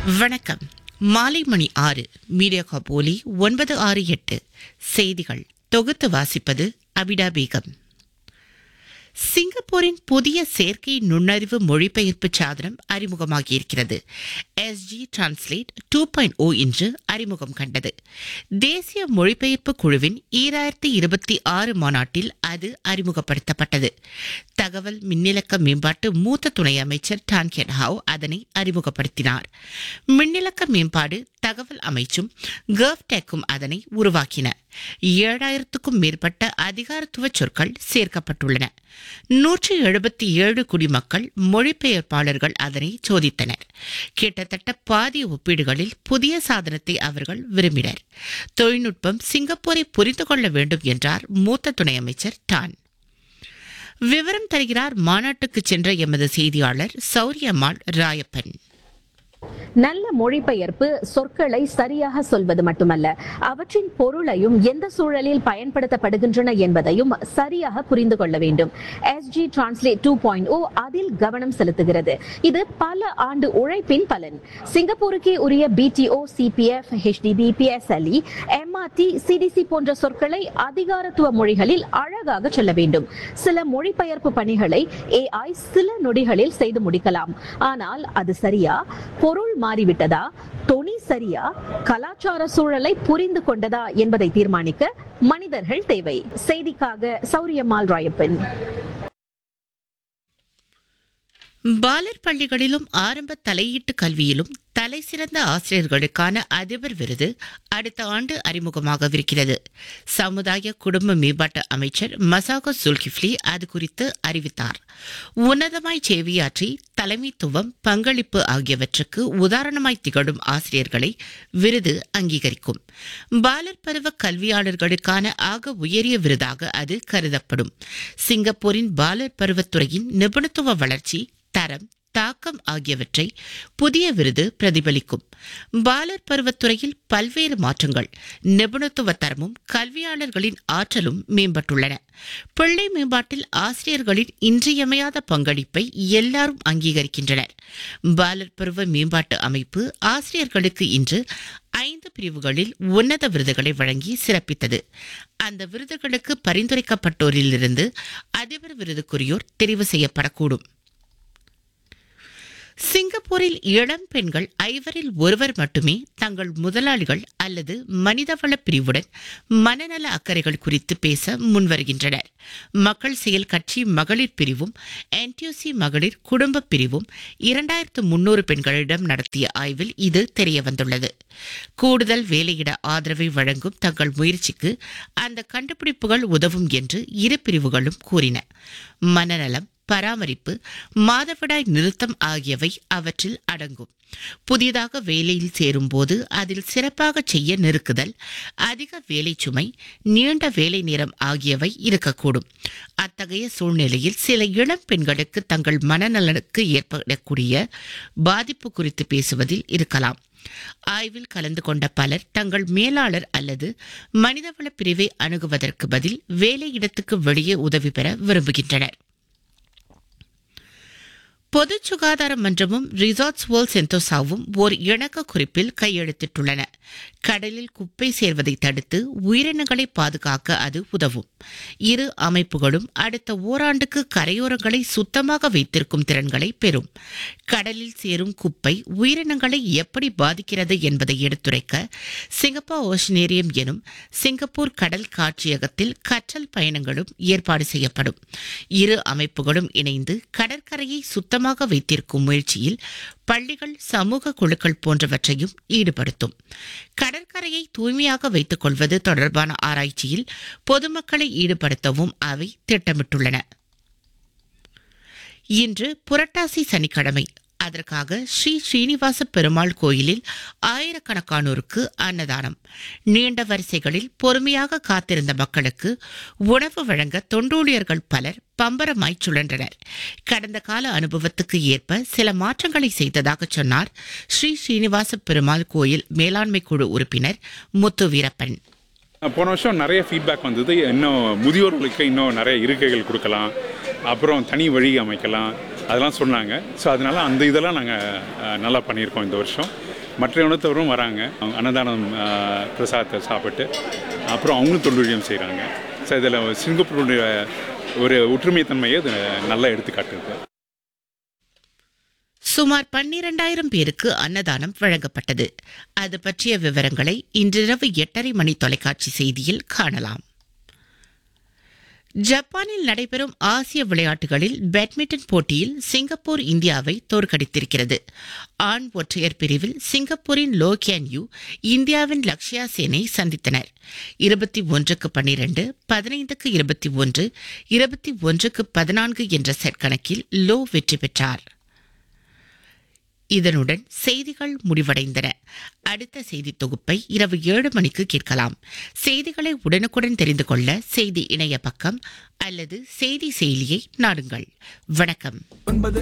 வணக்கம் மாலை மணி ஆறு மீடியா காபோலி ஒன்பது ஆறு எட்டு செய்திகள் தொகுத்து வாசிப்பது அபிடா பேகம் சிங்கப்பூரின் புதிய செயற்கை நுண்ணறிவு மொழிபெயர்ப்பு சாதனம் அறிமுகமாகியிருக்கிறது SG translate two point O இன்று அறிமுகம் கண்டது தேசிய மொழிபெயர்ப்பு குழுவின் ஈராயிரத்தி இருபத்தி ஆறு மாநாட்டில் அது அறிமுகப்படுத்தப்பட்டது தகவல் மின்னிலக்க மேம்பாட்டு மூத்த துணை அமைச்சர் டான் கென் ஹாவ் அதனை அறிமுகப்படுத்தினார் மின்னிலக்க மேம்பாடு தகவல் அமைச்சும் கர்வ்டெக்கும் அதனை உருவாக்கின ஏழாயிரத்துக்கும் மேற்பட்ட அதிகாரத்துவ சொற்கள் சேர்க்கப்பட்டுள்ளன நூற்றி எழுபத்தி ஏழு குடிமக்கள் மொழிபெயர்ப்பாளர்கள் அதனை சோதித்தனர் கிட்டத்தட்ட பாதி ஒப்பீடுகளில் புதிய சாதனத்தை அவர்கள் விரும்பினர் தொழில்நுட்பம் சிங்கப்பூரை புரிந்து கொள்ள வேண்டும் என்றார் மூத்த துணை அமைச்சர் டான் விவரம் தருகிறார் மாநாட்டுக்கு சென்ற எமது செய்தியாளர் சௌரியம்மாள் ராயப்பன் நல்ல மொழிபெயர்ப்பு சொற்களை சரியாக சொல்வது மட்டுமல்ல அவற்றின் பொருளையும் எந்த சூழலில் பயன்படுத்தப்படுகின்றன என்பதையும் சரியாக புரிந்து கொள்ள வேண்டும் SG translate two point O அதில் கவனம் செலுத்துகிறது இது பல ஆண்டு உழைப்பின் பலன் சிங்கப்பூருக்கே உரிய BTO CPF HDB PSLE MRT CDC போன்ற சொற்களை அதிகாரத்துவ மொழிகளில் அழகாக சொல்ல வேண்டும் சில மொழிபெயர்ப்பு பணிகளை ஏஐ சில நொடிகளில் செய்து முடிக்கலாம் ஆனால் அது சரியா பொருள் மாறிவிட்டதா தொனி சரியா கலாச்சார சூழலை புரிந்து கொண்டதா என்பதை தீர்மானிக்க மனிதர்கள் தேவை செய்திக்காக சௌரியம்மாள் ராயப்பன் பாலர் பள்ளிகளிலும் ஆரம்ப தலையீட்டு கல்வியிலும் தலை சிறந்த ஆசிரியர்களுக்கான அதிபர் விருது அடுத்த ஆண்டு அறிமுகமாகவிருக்கிறது சமுதாய குடும்ப மேம்பாட்டு அமைச்சர் மசாகோ சுல்கிஃப்லி அது குறித்து அறிவித்தார் உன்னதமாய் சேவையாற்றி தலைமைத்துவம் பங்களிப்பு ஆகியவற்றுக்கு உதாரணமாய் திகழும் ஆசிரியர்களை விருது அங்கீகரிக்கும் பாலர் பருவ கல்வியாளர்களுக்கான ஆக உயரிய விருதாக அது கருதப்படும் சிங்கப்பூரின் பாலர் பருவத்துறையின் நிபுணத்துவ வளர்ச்சி தரம் தாக்கம் ஆகியவற்றை புதிய விருது பிரதிபலிக்கும் பாலர் பருவத்துறையில் பல்வேறு மாற்றங்கள் நிபுணத்துவ தரமும் கல்வியாளர்களின் ஆற்றலும் மேம்பட்டுள்ளன பிள்ளை மேம்பாட்டில் ஆசிரியர்களின் இன்றியமையாத பங்களிப்பை எல்லாரும் அங்கீகரிக்கின்றனர் பாலர் பருவ மேம்பாட்டு அமைப்பு ஆசிரியர்களுக்கு இன்று ஐந்து பிரிவுகளில் உன்னத விருதுகளை வழங்கி சிறப்பித்தது அந்த விருதுகளுக்கு பரிந்துரைக்கப்பட்டோரிலிருந்து அதிபர் விருதுக்குரியோர் தெரிவு செய்யப்படக்கூடும் சிங்கப்பூரில் இளம் பெண்கள் ஐவரில் ஒருவர் மட்டுமே தங்கள் முதலாளிகள் அல்லது மனிதவள பிரிவுடன் மனநல அக்கறைகள் குறித்து பேச முன்வருகின்றனர் மக்கள் செயல் கட்சி மகளிர் பிரிவும் என்டியூசி மகளிர் குடும்ப பிரிவும் இரண்டாயிரத்து முன்னூறு பெண்களிடம் நடத்திய ஆய்வில் இது தெரியவந்துள்ளது கூடுதல் வேலையிட ஆதரவை வழங்கும் தங்கள் முயற்சிக்கு அந்த கண்டுபிடிப்புகள் உதவும் என்று இரு பிரிவுகளும் கூறின மனநலம் பராமரிப்பு மாதவிடாய் நிறுத்தம் ஆகியவை அவற்றில் அடங்கும் புதிதாக வேலையில் சேரும்போது அதில் சிறப்பாக செய்ய நெருக்குதல் அதிக வேலை சுமை நீண்ட வேலை நேரம் ஆகியவை இருக்கக்கூடும் அத்தகைய சூழ்நிலையில் சில இளம் பெண்களுக்கு தங்கள் மனநலனுக்கு ஏற்படக்கூடிய பாதிப்பு குறித்து பேசுவதில் இருக்கலாம் ஆய்வில் கலந்து கொண்ட பலர் தங்கள் மேலாளர் அல்லது மனிதவள பிரிவை அணுகுவதற்கு பதில் வேலையிடத்துக்கு வெளியே உதவி பெற விரும்புகின்றனர் பொது சுகாதார மன்றமும் ரிசார்ட்ஸ் வேர்ல்ட் சென்டோசாவும் ஓர் இணக்க குறிப்பில் கையெழுத்திட்டுள்ளன கடலில் குப்பை சேர்வதை தடுத்து உயிரினங்களை பாதுகாக்க அது உதவும் இரு அமைப்புகளும் அடுத்த ஓராண்டுக்கு கரையோரங்களை சுத்தமாக வைத்திருக்கும் திறன்களை பெறும் கடலில் சேரும் குப்பை உயிரினங்களை எப்படி பாதிக்கிறது என்பதை எடுத்துரைக்க சிங்கப்பூர் ஓஷனேரியம் எனும் சிங்கப்பூர் கடல் காட்சியகத்தில் கற்றல் பயணங்களும் ஏற்பாடு செய்யப்படும் இரு அமைப்புகளும் இணைந்து கடற்கரையை சுத்தமாக வைத்திருக்கும் முயற்சியில் பள்ளிகள் சமூக குழுக்கள் போன்றவற்றையும் ஈடுபடுத்தும் கடற்கரையை தூய்மையாக வைத்துக் கொள்வது தொடர்பான ஆராய்ச்சியில் பொதுமக்களை ஈடுபடுத்தவும் அவை திட்டமிட்டுள்ளன இன்று புரட்டாசி சனிக்கிழமை அதற்காக ஸ்ரீ ஸ்ரீனிவாச பெருமாள் கோயிலில் ஆயிரக்கணக்கானோருக்கு அன்னதானம் நீண்ட வரிசைகளில் பொறுமையாக காத்திருந்த மக்களுக்கு உணவு வழங்க தொண்டூழியர்கள் பலர் பம்பரமாய் சுழன்றனர் கடந்த கால அனுபவத்துக்கு ஏற்ப சில மாற்றங்களை செய்ததாக சொன்னார் ஸ்ரீ ஸ்ரீனிவாச பெருமாள் கோயில் மேலாண்மை குழு உறுப்பினர் முத்து வீரப்பன் போன வருஷம் நிறைய ஃபீட்பேக் வந்தது இன்னும் முதியோர்களுக்கு இன்னும் நிறைய இருக்கைகள் கொடுக்கலாம் அப்புறம் தனி வழி அமைக்கலாம் அதெல்லாம் சொன்னாங்க ஸோ அதனால் அந்த இதெல்லாம் நாங்கள் நல்லா பண்ணியிருக்கோம் இந்த வருஷம் மற்ற இனத்தவரும் வராங்க அவங்க அன்னதானம் ஆ, பிரசாதத்தை சாப்பிட்டு அப்புறம் அவங்களும் தொழிலும் செய்கிறாங்க ஸோ இதில் சிங்கப்பூருடைய ஒரு ஒற்றுமைத்தன்மையை இது நல்லா எடுத்துக்காட்டுது சுமார் பன்னிரண்டாயிரம் பேருக்கு அன்னதானம் வழங்கப்பட்டது அது பற்றிய விவரங்களை இன்றிரவு எட்டரை மணி தொலைக்காட்சி செய்தியில் காணலாம் ஜப்பானில் நடைபெறும் ஆசிய விளையாட்டுகளில் பேட்மிண்டன் போட்டியில் சிங்கப்பூர் இந்தியாவை தோற்கடித்திருக்கிறது ஆண் ஒற்றையர் பிரிவில் சிங்கப்பூரின் லோ கேன் யூ இந்தியாவின் லக்ஷ்யா சேனை சந்தித்தனர் இருபத்தி ஒன்றுக்கு பன்னிரண்டு பதினைந்துக்கு இருபத்தி ஒன்று இருபத்தி ஒன்றுக்கு பதினான்கு என்ற செட் கணக்கில் லோ வெற்றி பெற்றார் இதனுடன் செய்திகள் முடிவடைந்தன அடுத்த செய்தி தொகுப்பை இரவு ஏழு மணிக்கு கேட்கலாம் செய்திகளை உடனுக்குடன் தெரிந்து கொள்ள செய்தி இணைய பக்கம் அல்லது செய்தி செயலியை நாடுங்கள் வணக்கம்